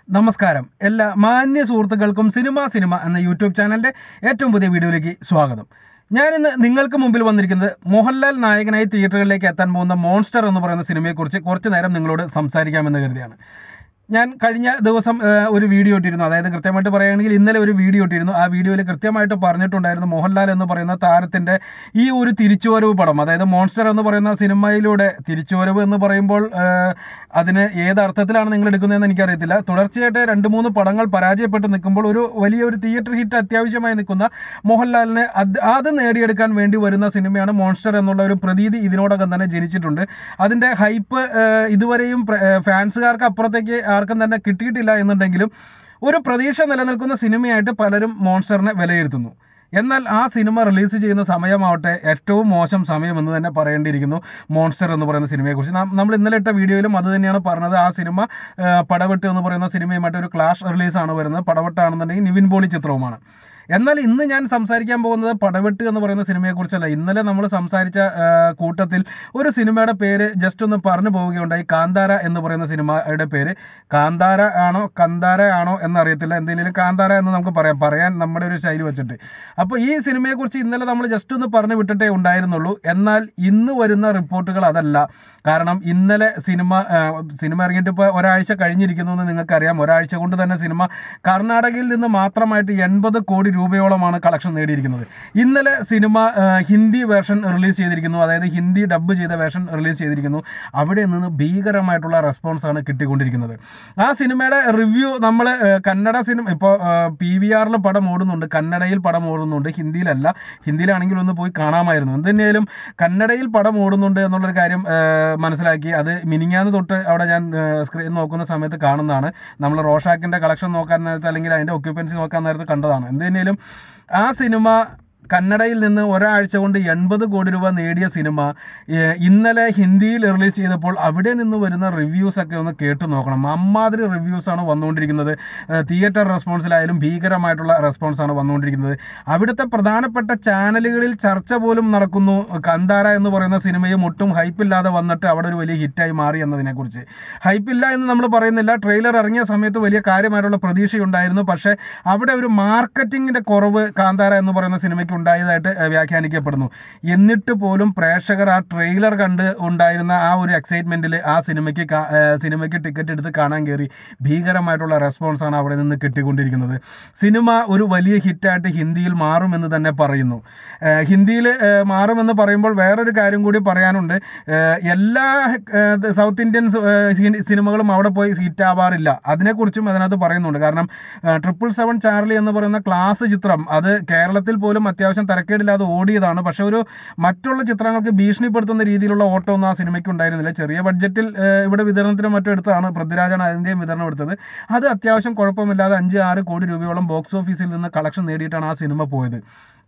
നമസ്കാരം എല്ലാ മാന്യ സുഹൃത്തുക്കൾക്കും സിനിമ സിനിമ എന്ന യൂട്യൂബ് ചാനലിന്റെ ഏറ്റവും പുതിയ വീഡിയോയിലേക്ക് സ്വാഗതം ഞാനിന്ന് നിങ്ങൾക്ക് മുമ്പിൽ വന്നിരിക്കുന്നത് മോഹൻലാൽ നായകനായി തിയേറ്ററുകളിലേക്ക് എത്താൻ പോകുന്ന മോൺസ്റ്റർ എന്ന് പറയുന്ന സിനിമയെക്കുറിച്ച് കുറച്ച് നേരം നിങ്ങളോട് സംസാരിക്കാമെന്ന് കരുതിയാണ് ഞാൻ കഴിഞ്ഞ ദിവസം ഏഹ്, ഒരു വീഡിയോ ഇട്ടിരുന്നു അതായത് കൃത്യമായിട്ട് പറയുകയാണെങ്കിൽ ഇന്നലെ ഒരു വീഡിയോ ഇട്ടിരുന്നു ആ വീഡിയോയിൽ കൃത്യമായിട്ട് പറഞ്ഞിട്ടുണ്ടായിരുന്നു മോഹൻലാൽ എന്ന് പറയുന്ന താരത്തിന്റെ ഈ ഒരു തിരിച്ചുവരവ് പടം അതായത് മോൺസ്റ്റർ എന്ന് പറയുന്ന സിനിമയിലൂടെ തിരിച്ചുവരവ് എന്ന് പറയുമ്പോൾ ഏഹ്, അതിന് ഏത് അർത്ഥത്തിലാണ് നിങ്ങൾ എടുക്കുന്നതെന്ന് എനിക്കറിയത്തില്ല തുടർച്ചയായിട്ട് രണ്ട് മൂന്ന് പടങ്ങൾ പരാജയപ്പെട്ട് നിൽക്കുമ്പോൾ ഒരു വലിയ ഒരു തിയേറ്റർ ഹിറ്റ് അത്യാവശ്യമായി നിൽക്കുന്ന മോഹൻലാലിന് അത് അത് നേടിയെടുക്കാൻ വേണ്ടി വരുന്ന സിനിമയാണ് മോൺസ്റ്റർ എന്നുള്ള ഒരു പ്രതീതി ഇതിനോടകം തന്നെ ജനിച്ചിട്ടുണ്ട് അതിന്റെ ഹൈപ്പ് ഇതുവരെയും പ്ര- ഏഹ്, ഫാൻസുകാർക്ക് അപ്പുറത്തേക്ക് ആർക്കും തന്നെ കിട്ടിയിട്ടില്ല എന്നുണ്ടെങ്കിലും ഒരു പ്രതീക്ഷ നിലനിൽക്കുന്ന സിനിമയായിട്ട് പലരും മോൺസ്റ്ററിനെ വിലയിരുത്തുന്നു എന്നാൽ ആ സിനിമ റിലീസ് ചെയ്യുന്ന സമയമാവട്ടെ ഏറ്റവും മോശം സമയം എന്ന് തന്നെ പറയേണ്ടിയിരിക്കുന്നു മോൺസ്റ്റർ എന്ന് പറയുന്ന സിനിമയെക്കുറിച്ച് നാം- നമ്മൾ ഇന്നലെ ഇട്ട വീഡിയോയിലും അത് തന്നെയാണ് പറഞ്ഞത് ആ സിനിമ ആ, പടവെട്ട് എന്ന് പറയുന്ന സിനിമയുമായിട്ട് ഒരു ക്ലാഷ് റിലീസാണ് വരുന്നത് പടവെട്ടാണെന്നുണ്ടെങ്കിൽ നിവിൻ പോളി ചിത്രവുമാണ് എന്നാൽ ഇന്ന് ഞാൻ സംസാരിക്കാൻ പോകുന്നത് പടവെട്ട് എന്ന് പറയുന്ന സിനിമയെക്കുറിച്ചല്ല ഇന്നലെ നമ്മൾ സംസാരിച്ച ആ, കൂട്ടത്തിൽ ഒരു സിനിമയുടെ പേര് ജസ്റ്റ് ഒന്ന് പറഞ്ഞു പോവുകയുണ്ടായി കാന്താര എന്ന് പറയുന്ന സിനിമയുടെ പേര് കാന്താര ആണോ കന്താര ആണോ എന്നറിയത്തില്ല എന്തെങ്കിലും കാന്താര എന്ന് നമുക്ക് പറയാം പറയാൻ നമ്മുടെ ഒരു ശൈലി വെച്ചിട്ട് അപ്പോൾ ഈ സിനിമയെക്കുറിച്ച് ഇന്നലെ നമ്മൾ ജസ്റ്റ് ഒന്ന് പറഞ്ഞു വിട്ടിട്ടേ ഉണ്ടായിരുന്നുള്ളൂ എന്നാൽ ഇന്ന് വരുന്ന റിപ്പോർട്ടുകൾ അതല്ല കാരണം ഇന്നലെ സിനിമ ആ, സിനിമ ഇറങ്ങിയിട്ട് ഇപ്പോൾ ഒരാഴ്ച കഴിഞ്ഞിരിക്കുന്നു എന്ന് നിങ്ങൾക്കറിയാം ഒരാഴ്ച കൊണ്ട് തന്നെ സിനിമ കർണാടകയിൽ നിന്ന് മാത്രമായിട്ട് എൺപത് കോടി രൂപയോളമാണ് കളക്ഷൻ നേടിയിരിക്കുന്നത് ഇന്നലെ സിനിമ ആ, ഹിന്ദി വേർഷൻ റിലീസ് ചെയ്തിരിക്കുന്നു അതായത് ഹിന്ദി ഡബ് ചെയ്ത വേർഷൻ റിലീസ് ചെയ്തിരിക്കുന്നു അവിടെ നിന്ന് ഭീകരമായിട്ടുള്ള റെസ്പോൺസ് ആണ് കിട്ടിക്കൊണ്ടിരിക്കുന്നത് ആ സിനിമയുടെ റിവ്യൂ നമ്മൾ കന്നഡ സിനിമ ഇപ്പോൾ പി വി ആറിൽ പടം ഓടുന്നുണ്ട് കന്നഡയിൽ പടം ഓടുന്നുണ്ട് ഹിന്ദിയിലല്ല ഹിന്ദിയിലാണെങ്കിൽ ഒന്ന് പോയി കാണാമായിരുന്നു എന്തുതന്നെയാലും കന്നഡയിൽ പടം ഓടുന്നുണ്ട് എന്നുള്ളൊരു കാര്യം ആ, മനസ്സിലാക്കി അത് മിനിങ്ങാന്ന് തൊട്ട് അവിടെ ഞാൻ സ്ക്രീൻ നോക്കുന്ന സമയത്ത് കാണുന്നതാണ് നമ്മൾ റോഷാക്കിന്റെ കളക്ഷൻ നോക്കാൻ നേരത്ത് അല്ലെങ്കിൽ അതിന്റെ ഒക്യുപ്പൻസി നോക്കാൻ നേരത്ത് കണ്ടതാണ് എന്തുതന്നെയാലും ആ സിനിമ കന്നഡയിൽ നിന്ന് ഒരാഴ്ച കൊണ്ട് എൺപത് കോടി രൂപ നേടിയ സിനിമ ഏഹ്, ഇന്നലെ ഹിന്ദിയിൽ റിലീസ് ചെയ്തപ്പോൾ അവിടെ നിന്ന് വരുന്ന റിവ്യൂസ് ഒക്കെ ഒന്ന് കേട്ടു നോക്കണം അമ്മാതിരി റിവ്യൂസ് ആണ് വന്നുകൊണ്ടിരിക്കുന്നത് ഏഹ്, തിയേറ്റർ റെസ്പോൺസിലായാലും ഭീകരമായിട്ടുള്ള റെസ്പോൺസ് ആണ് വന്നുകൊണ്ടിരിക്കുന്നത് അവിടുത്തെ പ്രധാനപ്പെട്ട ചാനലുകളിൽ ചർച്ച പോലും നടക്കുന്നു കന്താര എന്ന് പറയുന്ന സിനിമയും ഒട്ടും ഹൈപ്പില്ലാതെ വന്നിട്ട് അവിടെ ഒരു വലിയ ഹിറ്റായി മാറി എന്നതിനെ കുറിച്ച് ഹൈപ്പില്ല എന്ന് നമ്മൾ പറയുന്നില്ല ട്രെയിലർ ഇറങ്ങിയ സമയത്ത് വലിയ കാര്യമായിട്ടുള്ള പ്രതീക്ഷയുണ്ടായിരുന്നു പക്ഷേ അവിടെ ഒരു മാർക്കറ്റിംഗിന്റെ കുറവ് കാന്താര എന്ന് പറയുന്ന സിനിമയ്ക്ക് ഉണ്ടായതായിട്ട് ഏഹ്, വ്യാഖ്യാനിക്കപ്പെടുന്നു എന്നിട്ട് പോലും പ്രേക്ഷകർ ആ ട്രെയിലർ കണ്ട് ഉണ്ടായിരുന്ന ആ ഒരു എക്സൈറ്റ്മെന്റിൽ ആ സിനിമയ്ക്ക് കാ- ഏഹ്, സിനിമയ്ക്ക് ടിക്കറ്റ് എടുത്ത് കാണാൻ കയറി ഭീകരമായിട്ടുള്ള റെസ്പോൺസ് ആണ് അവിടെ നിന്ന് കിട്ടിക്കൊണ്ടിരിക്കുന്നത് സിനിമ ഒരു വലിയ ഹിറ്റായിട്ട് ഹിന്ദിയിൽ മാറുമെന്ന് തന്നെ പറയുന്നു ഏഹ്, ഹിന്ദിയിൽ ഏഹ്, മാറുമെന്ന് പറയുമ്പോൾ വേറൊരു കാര്യം കൂടി പറയാനുണ്ട് ഏഹ്, എല്ലാ ഏഹ്, സൗത്ത് ഇന്ത്യൻ സ- ഏഹ്, സിനി- സിനിമകളും അവിടെ പോയി ഹിറ്റ് ആവാറില്ല അതിനെക്കുറിച്ചും അതിനകത്ത് പറയുന്നുണ്ട് കാരണം ട്രിപ്പിൾ സെവൻ ചാർലി എന്ന് പറയുന്ന ക്ലാസ് ചിത്രം അത് കേരളത്തിൽ പോലും അത്യാവശ്യം തരക്കേടില്ലാതെ ഓടിയതാണ് പക്ഷെ ഒരു മറ്റുള്ള ചിത്രങ്ങൾക്ക് ഭീഷണിപ്പെടുത്തുന്ന രീതിയിലുള്ള ഓട്ടം ഒന്നും ആ സിനിമയ്ക്ക് ഉണ്ടായിരുന്നില്ല ചെറിയ ബഡ്ജറ്റിൽ ഏഹ്, ഇവിടെ വിതരണത്തിനും മറ്റും എടുത്താണ് പൃഥ്വിരാജാണ് അതിൻ്റെയും വിതരണം എടുത്തത് അത് അത്യാവശ്യം കുഴപ്പമില്ലാതെ അഞ്ച് ആറ് കോടി രൂപയോളം ബോക്സ് ഓഫീസിൽ നിന്ന് കളക്ഷൻ നേടിയിട്ടാണ് ആ സിനിമ പോയത്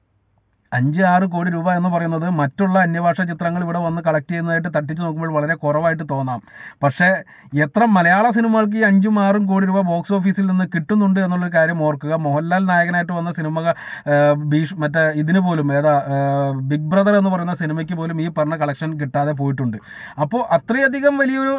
അഞ്ച് ആറ് കോടി രൂപ എന്ന് പറയുന്നത് മറ്റുള്ള അന്യഭാഷ ചിത്രങ്ങൾ ഇവിടെ വന്ന് കളക്ട് ചെയ്യുന്നതായിട്ട് തട്ടിച്ച് നോക്കുമ്പോൾ വളരെ കുറവായിട്ട് തോന്നാം പക്ഷേ എത്ര മലയാള സിനിമകൾക്ക് ഈ അഞ്ചും ആറും കോടി രൂപ ബോക്സ് ഓഫീസിൽ നിന്ന് കിട്ടുന്നുണ്ട് എന്നുള്ളൊരു കാര്യം ഓർക്കുക മോഹൻലാൽ നായകനായിട്ട് വന്ന സിനിമ ഭീഷ് മറ്റേ ഇതിന് പോലും ഏതാ ബിഗ് ബ്രദർ എന്ന് പറയുന്ന സിനിമയ്ക്ക് പോലും ഈ പറഞ്ഞ കളക്ഷൻ കിട്ടാതെ പോയിട്ടുണ്ട് അപ്പോൾ അത്രയധികം വലിയൊരു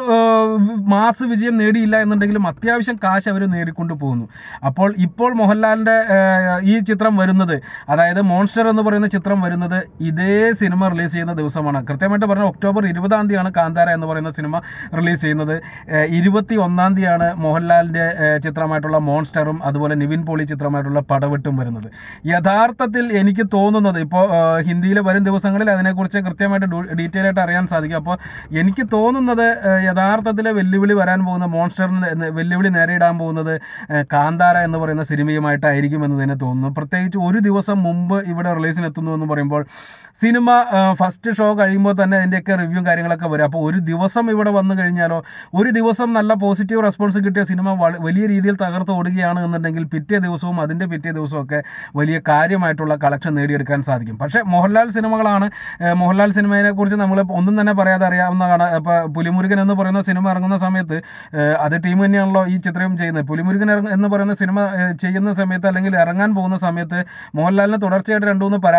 മാസ് വിജയം നേടിയില്ല എന്നുണ്ടെങ്കിലും അത്യാവശ്യം കാശ് അവർ നേടിക്കൊണ്ട് പോകുന്നു അപ്പോൾ ഇപ്പോൾ മോഹൻലാലിന്റെ ഏഹ്, ഈ ചിത്രം വരുന്നത് അതായത് മോൺസ്റ്റർ എന്ന് പറയുന്ന ചിത്രം വരുന്നത് ഇതേ സിനിമ റിലീസ് ചെയ്യുന്ന ദിവസമാണ് കൃത്യമായിട്ട് പറഞ്ഞാൽ ഒക്ടോബർ ഇരുപതാം തീയതിയാണ് കാന്താര എന്ന് പറയുന്ന സിനിമ റിലീസ് ചെയ്യുന്നത് ഏഹ്, ഇരുപത്തി ഒന്നാം തീയതിയാണ് മോഹൻലാലിന്റെ ഏഹ്, ചിത്രമായിട്ടുള്ള മോൺസ്റ്ററും അതുപോലെ നിവിൻ പോളി ചിത്രമായിട്ടുള്ള പടവെട്ടും വരുന്നത് യഥാർത്ഥത്തിൽ എനിക്ക് തോന്നുന്നത് ഇപ്പോൾ ഹിന്ദിയിൽ വരും ദിവസങ്ങളിൽ അതിനെക്കുറിച്ച് കൃത്യമായിട്ട് ഡീറ്റെയിൽ ആയിട്ട് അറിയാൻ സാധിക്കും അപ്പോൾ എനിക്ക് തോന്നുന്നത് ഏഹ്, യഥാർത്ഥത്തിലെ വെല്ലുവിളി വരാൻ പോകുന്ന മോൺസ്റ്ററിന് നെ- വെല്ലുവിളി നേരിടാൻ പോകുന്നത് ഏഹ്, കാന്താര എന്ന് പറയുന്ന സിനിമയുമായിട്ടായിരിക്കും എന്ന് തന്നെ തോന്നുന്നു പ്രത്യേകിച്ച് ഒരു ദിവസം മുമ്പ് ഇവിടെ റിലീസിന് എത്തുന്നു എന്ന് പറയുമ്പോൾ സിനിമ ഫസ്റ്റ് ഷോ കഴിയുമ്പോൾ തന്നെ അതിൻ്റെയൊക്കെ റിവ്യൂവും കാര്യങ്ങളൊക്കെ വരും അപ്പോൾ ഒരു ദിവസം ഇവിടെ വന്നു കഴിഞ്ഞാലോ ഒരു ദിവസം നല്ല പോസിറ്റീവ് റെസ്പോൺസ് കിട്ടിയ സിനിമ വള- വലിയ രീതിയിൽ തകർത്ത് ഓടുകയാണ് എന്നുണ്ടെങ്കിൽ പിറ്റേ ദിവസവും അതിൻ്റെ പിറ്റേ ദിവസവും ഒക്കെ വലിയ കാര്യമായിട്ടുള്ള കളക്ഷൻ നേടിയെടുക്കാൻ സാധിക്കും പക്ഷേ മോഹൻലാൽ സിനിമകളാണ് ഏഹ്, മോഹൻലാൽ സിനിമയെ കുറിച്ച് നമ്മൾ ഒന്നും തന്നെ പറയാതെ അറിയാവുന്നതാണ് ഇപ്പോൾ പുലിമുരുകൻ എന്ന് പറയുന്ന സിനിമ ഇറങ്ങുന്ന സമയത്ത് ഏഹ്, അത് ടീം തന്നെയാണല്ലോ ഈ ചിത്രം ചെയ്യുന്നത് പുലിമുരുകൻ ഇറങ്ങ- എന്ന് പറയുന്ന സിനിമ ഏഹ്, ചെയ്യുന്ന സമയത്ത് അല്ലെങ്കിൽ ഇറങ്ങാൻ പോകുന്ന സമയത്ത് മോഹൻലാലിന് തുടർച്ചയായിട്ട് രണ്ടു മൂന്ന് പരാജയം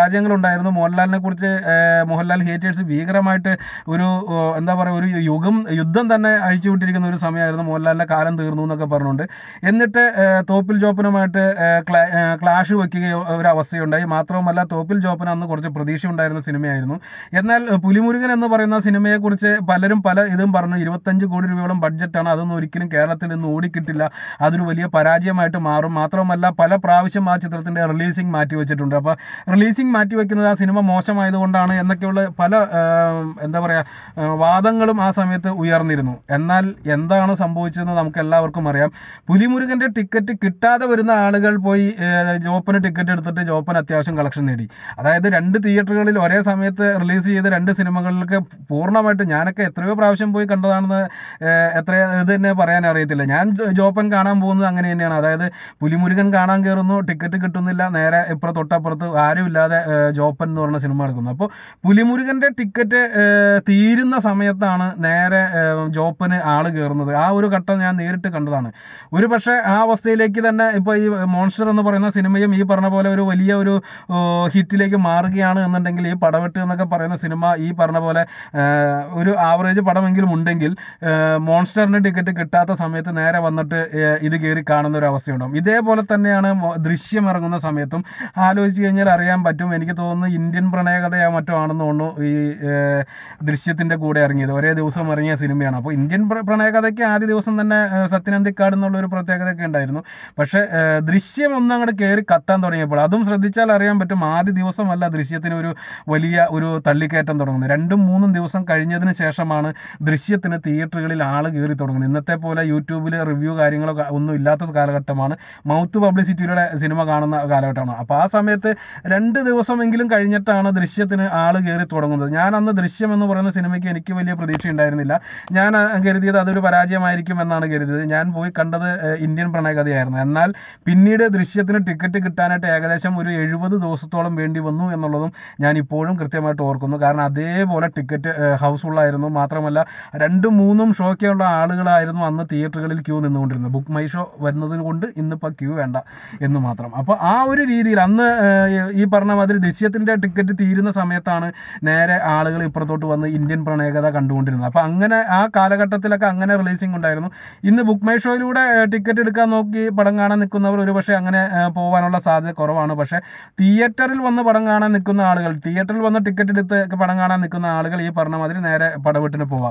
പരാജയങ്ങളുണ്ടായിരുന്നു മോഹൻലാലിനെ കുറിച്ച് ഏഹ്, മോഹൻലാൽ ഹേറ്റേഴ്സ് ഭീകരമായിട്ട് ഒരു ഏഹ്, എന്താ പറയുക ഒരു യുഗം യുദ്ധം തന്നെ അഴിച്ചുവിട്ടിരിക്കുന്ന ഒരു സമയമായിരുന്നു മോഹൻലാലിൻ്റെ കാലം തീർന്നു എന്നൊക്കെ പറഞ്ഞുകൊണ്ട് എന്നിട്ട് ഏഹ്, തോപ്പിൽ ജോപ്പനുമായിട്ട് ഏഹ്, ക്ലാ- ഏഹ്, ക്ലാഷ് വെക്കുകയോ ഒരു അവസ്ഥയുണ്ടായി മാത്രവുമല്ല തോപ്പിൽ ജോപ്പൻ അന്ന് കുറച്ച് പ്രതീക്ഷ ഉണ്ടായിരുന്ന സിനിമയായിരുന്നു എന്നാൽ ഏഹ്, പുലിമുരുകൻ എന്ന് പറയുന്ന സിനിമയെക്കുറിച്ച് പലരും പല ഇതും പറഞ്ഞു ഇരുപത്തഞ്ച് കോടി രൂപയോളം ബഡ്ജറ്റാണ് അതൊന്നും ഒരിക്കലും കേരളത്തിൽ നിന്ന് ഓടിക്കിട്ടില്ല അതൊരു വലിയ പരാജയമായിട്ട് മാറും മാത്രമല്ല പല പ്രാവശ്യം ആ ചിത്രത്തിന്റെ റിലീസിംഗ് മാറ്റി വെച്ചിട്ടുണ്ട് അപ്പോൾ റിലീസിംഗ് മാറ്റി വെക്കുന്നത് ആ സിനിമ മോശമായതുകൊണ്ടാണ് എന്നൊക്കെയുള്ള പല ഏഹ്, എന്താ പറയുക ഏഹ്, വാദങ്ങളും ആ സമയത്ത് ഉയർന്നിരുന്നു എന്നാൽ എന്താണ് സംഭവിച്ചതെന്ന് നമുക്ക് എല്ലാവർക്കും അറിയാം പുലിമുരുകന്റെ ടിക്കറ്റ് കിട്ടാതെ വരുന്ന ആളുകൾ പോയി ഏഹ്, ജോപ്പന് ടിക്കറ്റ് എടുത്തിട്ട് ജോപ്പൻ അത്യാവശ്യം കളക്ഷൻ നേടി അതായത് രണ്ട് തിയേറ്ററുകളിൽ ഒരേ സമയത്ത് റിലീസ് ചെയ്ത രണ്ട് സിനിമകളിലൊക്കെ പൂർണ്ണമായിട്ട് ഞാനൊക്കെ എത്രയോ പ്രാവശ്യം പോയി കണ്ടതാണെന്ന് ഏഹ്, എത്ര ഇത് തന്നെ പറയാൻ അറിയത്തില്ല ഞാൻ ജോ- ജോപ്പൻ കാണാൻ പോകുന്നത് അങ്ങനെ തന്നെയാണ് അതായത് പുലിമുരുകൻ കാണാൻ കയറുന്നു ടിക്കറ്റ് കിട്ടുന്നില്ല നേരെ ഇപ്പുറം തൊട്ടപ്പുറത്ത് ആരുമില്ലാതെ ഏഹ്, ജോപ്പൻ എന്ന് പറഞ്ഞ സിനിമ എടുക്കുന്നു അപ്പോൾ പുലിമുരുകന്റെ ടിക്കറ്റ് ഏഹ്, തീരുന്ന സമയത്താണ് നേരെ ഏഹ്, ജോപ്പന് ആള് കയറുന്നത് ആ ഒരു ഘട്ടം ഞാൻ നേരിട്ട് കണ്ടതാണ് ഒരു പക്ഷേ ആ അവസ്ഥയിലേക്ക് തന്നെ ഇപ്പോൾ ഈ മോൺസ്റ്റർ എന്ന് പറയുന്ന സിനിമയും ഈ പറഞ്ഞ പോലെ ഒരു വലിയ ഒരു ഏഹ്, ഹിറ്റിലേക്ക് മാറുകയാണ് എന്നുണ്ടെങ്കിൽ ഈ പടവെട്ട് എന്നൊക്കെ പറയുന്ന സിനിമ ഈ പറഞ്ഞ പോലെ ഏഹ്, ഒരു ആവറേജ് പടമെങ്കിലും ഉണ്ടെങ്കിൽ ഏഹ്, മോൺസ്റ്ററിന് ടിക്കറ്റ് കിട്ടാത്ത സമയത്ത് നേരെ വന്നിട്ട് ഏഹ്, ഇത് കയറി കാണുന്ന ഒരു അവസ്ഥയുണ്ടാവും ഇതേപോലെ തന്നെയാണ് മോ- ദൃശ്യം ഇറങ്ങുന്ന സമയത്തും ആലോചിച്ച് കഴിഞ്ഞാൽ അറിയാൻ പറ്റും എനിക്ക് തോന്നുന്നു ഇന്ത്യൻ പ്രണയകഥയോ മറ്റോ ആണെന്ന് തോന്നുന്നു ഈ ഏഹ്, ദൃശ്യത്തിന്റെ കൂടെ ഇറങ്ങിയത് ഒരേ ദിവസം ഇറങ്ങിയ സിനിമയാണ് അപ്പോൾ ഇന്ത്യൻ പ്ര- പ്രണയകഥയ്ക്ക് ആദ്യ ദിവസം തന്നെ ഏഹ്, സത്യനന്ദിക്കാട് എന്നുള്ള ഒരു പ്രത്യേകതയൊക്കെ ഉണ്ടായിരുന്നു പക്ഷേ ഏഹ്, ദൃശ്യം ഒന്ന് അങ്ങോട്ട് കയറി കത്താൻ തുടങ്ങിയപ്പോൾ അതും ശ്രദ്ധിച്ചാൽ അറിയാൻ പറ്റും ആദ്യ ദിവസമല്ല ദൃശ്യത്തിന് ഒരു വലിയ ഒരു തള്ളിക്കയറ്റം തുടങ്ങുന്നത് രണ്ടും മൂന്നും ദിവസം കഴിഞ്ഞതിന് ശേഷമാണ് ദൃശ്യത്തിന് തിയേറ്ററുകളിൽ ആള് കയറി തുടങ്ങുന്നത് ഇന്നത്തെ പോലെ യൂട്യൂബിൽ റിവ്യൂ കാര്യങ്ങളൊക്കെ ഒന്നും ഇല്ലാത്ത കാലഘട്ടമാണ് മൗത്ത് പബ്ലിസിറ്റിയുടെ സിനിമ കാണുന്ന കാലഘട്ടമാണ് അപ്പോൾ ആ സമയത്ത് രണ്ട് ദിവസമെങ്കിലും കഴിഞ്ഞിട്ടാണ് ദൃശ്യത്തിന് ആള് കയറി തുടങ്ങുന്നത് ഞാൻ അന്ന് ദൃശ്യം എന്ന് പറയുന്ന സിനിമയ്ക്ക് എനിക്ക് വലിയ പ്രതീക്ഷ ഉണ്ടായിരുന്നില്ല ഞാൻ ആ, കരുതിയത് അതൊരു പരാജയമായിരിക്കും എന്നാണ് കരുതിയത് ഞാൻ പോയി കണ്ടത് ഏഹ്, ഇന്ത്യൻ പ്രണയകഥയായിരുന്നു എന്നാൽ പിന്നീട് ദൃശ്യത്തിന് ടിക്കറ്റ് കിട്ടാനായിട്ട് ഏകദേശം ഒരു എഴുപത് ദിവസത്തോളം വേണ്ടി വന്നു എന്നുള്ളതും ഞാൻ ഇപ്പോഴും കൃത്യമായിട്ട് ഓർക്കുന്നു കാരണം അതേപോലെ ടിക്കറ്റ് ഹൗസ്ഫുൾ ആയിരുന്നു മാത്രമല്ല രണ്ടും മൂന്നും ഷോയ്ക്കുള്ള ആളുകളായിരുന്നു അന്ന് തിയേറ്ററുകളിൽ ക്യൂ നിന്നുകൊണ്ടിരുന്നത് ബുക്ക് മൈ ഷോ വരുന്നത് കൊണ്ട് ഇന്നിപ്പോൾ ക്യൂ വേണ്ട എന്ന് മാത്രം അപ്പോൾ ആ ഒരു രീതിയിൽ അന്ന് ഏഹ്, ഈ പറഞ്ഞ മാതിരി ദൃശ്യത്തിൻ്റെ ടിക്കറ്റ് തീരുന്ന സമയത്താണ് നേരെ ആളുകൾ ഇപ്പുറത്തോട്ട് വന്ന് ഇന്ത്യൻ പ്രണയകഥ കണ്ടുകൊണ്ടിരുന്നത് അപ്പോൾ അങ്ങനെ ആ കാലഘട്ടത്തിലൊക്കെ അങ്ങനെ റിലീസിംഗ് ഉണ്ടായിരുന്നു ഇന്ന് ബുക്ക് മൈ ഷോയിലൂടെ ടിക്കറ്റ് എടുക്കാൻ നോക്കി പടം കാണാൻ നിൽക്കുന്നവർ ഒരുപക്ഷെ അങ്ങനെ ഏഹ്, പോകാനുള്ള സാധ്യത കുറവാണ് പക്ഷേ തിയേറ്ററിൽ വന്ന് പടം കാണാൻ നിൽക്കുന്ന ആളുകൾ തിയേറ്ററിൽ വന്ന് ടിക്കറ്റ് എടുത്ത് ഒക്കെ പടം കാണാൻ നിൽക്കുന്ന ആളുകൾ ഈ പറഞ്ഞ മാതിരി നേരെ പടവെട്ടിന് പോവാം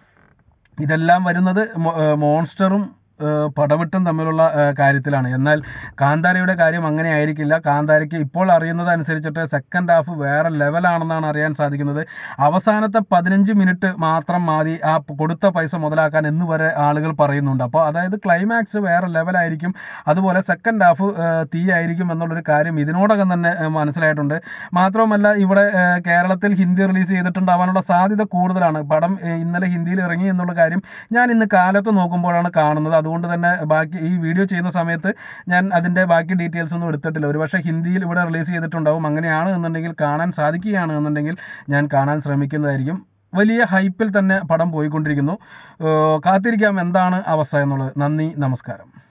ഇതെല്ലാം വരുന്നത് മോ- ഏഹ് മോൺസ്റ്ററും ഏഹ് പടവെട്ടും തമ്മിലുള്ള ഏഹ് കാര്യത്തിലാണ് എന്നാൽ കാന്താരയുടെ കാര്യം അങ്ങനെ ആയിരിക്കില്ല കാന്താരയ്ക്ക് ഇപ്പോൾ അറിയുന്നത് അനുസരിച്ചിട്ട് സെക്കൻഡ് ഹാഫ് വേറെ ലെവലാണെന്നാണ് അറിയാൻ സാധിക്കുന്നത് അവസാനത്തെ പതിനഞ്ച് മിനിറ്റ് മാത്രം മതി ആ പ- കൊടുത്ത പൈസ മുതലാക്കാൻ എന്ന് വരെ ആളുകൾ പറയുന്നുണ്ട് അപ്പോൾ അതായത് ക്ലൈമാക്സ് വേറെ ലെവലായിരിക്കും അതുപോലെ സെക്കൻഡ് ഹാഫ് തീ ആയിരിക്കും എന്നുള്ളൊരു കാര്യം ഇതിനോടകം തന്നെ ഏഹ് മനസ്സിലായിട്ടുണ്ട് മാത്രവുമല്ല ഇവിടെ ഏഹ് കേരളത്തിൽ ഹിന്ദി റിലീസ് ചെയ്തിട്ടുണ്ടാവാനുള്ള സാധ്യത കൂടുതലാണ് പടം ഏഹ് ഇന്നലെ ഹിന്ദിയിൽ ഇറങ്ങി എന്നുള്ള കാര്യം ഞാൻ ഇന്ന് കാലത്ത് നോക്കുമ്പോഴാണ് കാണുന്നത് അതുകൊണ്ട് തന്നെ ബാക്കി ഈ വീഡിയോ ചെയ്യുന്ന സമയത്ത് ഞാൻ അതിൻ്റെ ബാക്കി ഡീറ്റെയിൽസ് ഒന്നും എടുത്തിട്ടില്ല ഒരുപക്ഷെ ഹിന്ദിയിൽ ഇവിടെ റിലീസ് ചെയ്തിട്ടുണ്ടാവും അങ്ങനെയാണ് എന്നുണ്ടെങ്കിൽ കാണാൻ സാധിക്കുകയാണ് എന്നുണ്ടെങ്കിൽ ഞാൻ കാണാൻ ശ്രമിക്കുന്നതായിരിക്കും വലിയ ഹൈപ്പിൽ തന്നെ പടം പോയിക്കൊണ്ടിരിക്കുന്നു ഏഹ് കാത്തിരിക്കാം എന്താണ് അവസ്ഥ എന്നുള്ളത് നന്ദി നമസ്കാരം